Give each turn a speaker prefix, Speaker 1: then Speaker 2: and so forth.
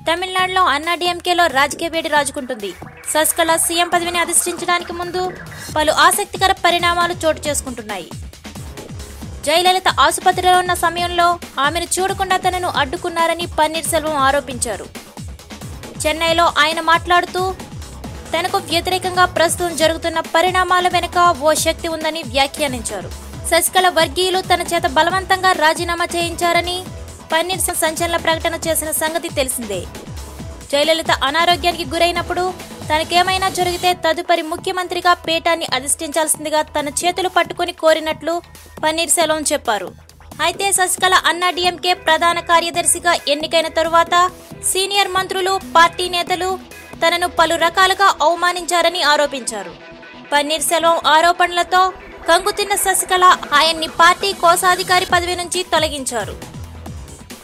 Speaker 1: తమిళనాడులో అన్నాడీఎంకేలో రాజకీయ వేడి రాజుకుంటుంది శశికళ సీఎం పదవిని అధిష్ఠించడానికి ముందు పలు ఆసక్తికర పరిణామాలు చోటు చేసుకుంటున్నాయి జయలలిత ఆసుపత్రిలో ఉన్న సమయంలో ఆమెను చూడకుండా తనను అడ్డుకున్నారని పన్నీర్ సెల్వం ఆరోపించారు చెన్నైలో ఆయన మాట్లాడుతూ తనకు వ్యతిరేకంగా ప్రస్తుతం జరుగుతున్న పరిణామాల వెనుక ఓ శక్తి ఉందని వ్యాఖ్యానించారు శశికళ వర్గీయులు తన చేత బలవంతంగా రాజీనామా చేయించారని పన్నీర్ సెల్వం సంచలన ప్రకటన చేసిన సంగతి తెలిసిందే జయలలిత అనారోగ్యానికి గురైనప్పుడు తనకేమైనా జరిగితే తదుపరి ముఖ్యమంత్రిగా పీఠాన్ని అధిష్ఠించాల్సిందిగా తన చేతులు పట్టుకుని కోరినట్లు పన్నీర్ సెల్వం చెప్పారు అయితే శశికళ అన్నా డిఎంకే ప్రధాన కార్యదర్శిగా ఎన్నికైన తరువాత సీనియర్ మంత్రులు పార్టీ నేతలు తనను పలు రకాలుగా అవమానించారని ఆరోపించారు పన్నీర్ సెల్వం ఆరోపణలతో కంగుతిన్న శశికళ ఆయన్ని పార్టీ కోశాధికారి పదవి నుంచి తొలగించారు